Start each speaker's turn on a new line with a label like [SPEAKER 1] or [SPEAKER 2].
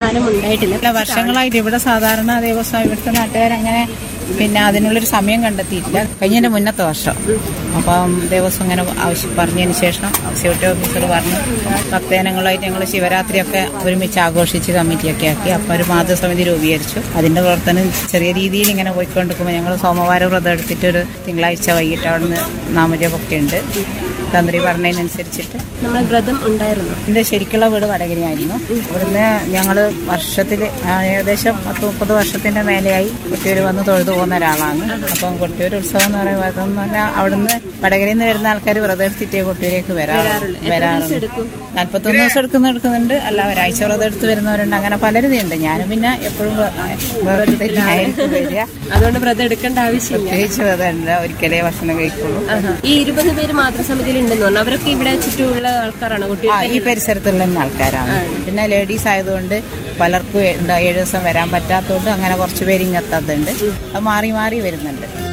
[SPEAKER 1] കാലം ഉണ്ടായിട്ടില്ല
[SPEAKER 2] പല വർഷങ്ങളായിട്ട് ഇവിടെ സാധാരണ ദേവസ്വം ഇവിടുത്തെ നാട്ടുകാരങ്ങനെ പിന്നെ അതിനുള്ളൊരു സമയം കണ്ടെത്തിയിട്ടില്ല കഴിഞ്ഞതിന്റെ മുന്നത്തെ വർഷം അപ്പം ദേവസ്വം ഇങ്ങനെ ആവശ്യം പറഞ്ഞതിന് ശേഷം സെക്യൂരിറ്റി ഓഫീസർ പറഞ്ഞു ഭക്തജനങ്ങളായിട്ട് ഞങ്ങൾ ശിവരാത്രിയൊക്കെ ഒരുമിച്ച് ആഘോഷിച്ച് കമ്മിറ്റിയൊക്കെ ആക്കി അപ്പം ഒരു മാതൃസമിതി രൂപീകരിച്ചു അതിന്റെ പ്രവർത്തനം ചെറിയ രീതിയിൽ ഇങ്ങനെ പോയിക്കൊണ്ടിരിക്കുമ്പോൾ ഞങ്ങൾ സോമവാരം വ്രതം എടുത്തിട്ട് ഒരു തിങ്കളാഴ്ച വൈകിട്ട് അവിടുന്ന് നാമജപമൊക്കെ ഉണ്ട് തന്ത്രി പറഞ്ഞതിനനുസരിച്ചിട്ട്
[SPEAKER 1] നമ്മളെ വ്രതം ഉണ്ടായിരുന്നു
[SPEAKER 2] എന്റെ ശരിക്കുള്ള വീട് വടകരയായിരുന്നു ഇവിടുന്ന് ഞങ്ങൾ വർഷത്തിൽ ഏകദേശം പത്ത് മുപ്പത് വർഷത്തിന്റെ മേലെയായി കൊട്ടിയൂർ വന്ന് തൊഴുതു പോകുന്ന ഒരാളാണ് അപ്പം കൊട്ടിയൂർ ഉത്സവം എന്ന് പറയുമ്പോൾ അതെന്ന് പറഞ്ഞാൽ അവിടുന്ന് വടകരയിൽ നിന്ന് വരുന്ന ആൾക്കാർ വ്രതം എടുത്തിട്ടേ കൊട്ടിയൂരേക്ക് വരാറുള്ളൂ വരാറുണ്ട് നാൽപ്പത്തൊന്ന് ദിവസം എടുക്കുന്ന എടുക്കുന്നുണ്ട് അല്ല ഒരാഴ്ച വ്രതം എടുത്ത് വരുന്നവരുണ്ട് അങ്ങനെ പലരും ഉണ്ട് ഞാനും പിന്നെ എപ്പോഴും വ്രതത്തിലായിരിക്കും വരിക
[SPEAKER 1] അതുകൊണ്ട് വ്രതം എടുക്കേണ്ട ആവശ്യമില്ല
[SPEAKER 2] പ്രത്യേകിച്ച് വ്രതമല്ല ഒരിക്കലേ ഭക്ഷണം കഴിക്കുള്ളൂ
[SPEAKER 1] ആഹാ. ഈ ഇരുപത് പേര് മാതൃസമിതിയിൽ ഉണ്ടെന്ന് പറഞ്ഞു അവരൊക്കെ ഇവിടെ ചുറ്റുമുള്ള ആൾക്കാരാണ് കുട്ടി
[SPEAKER 2] ആ ഈ പരിസരത്തുള്ള തന്നെ ആൾക്കാരാണ് പിന്നെ ലേഡീസ് ആയതുകൊണ്ട് പലർക്കും എന്താ ഏഴ് ദിവസം വരാൻ പറ്റാത്തതുകൊണ്ട് അങ്ങനെ കുറച്ച് പേര് ഇങ്ങെത്തതുണ്ട് അത് മാറി മാറി വരുന്നുണ്ട്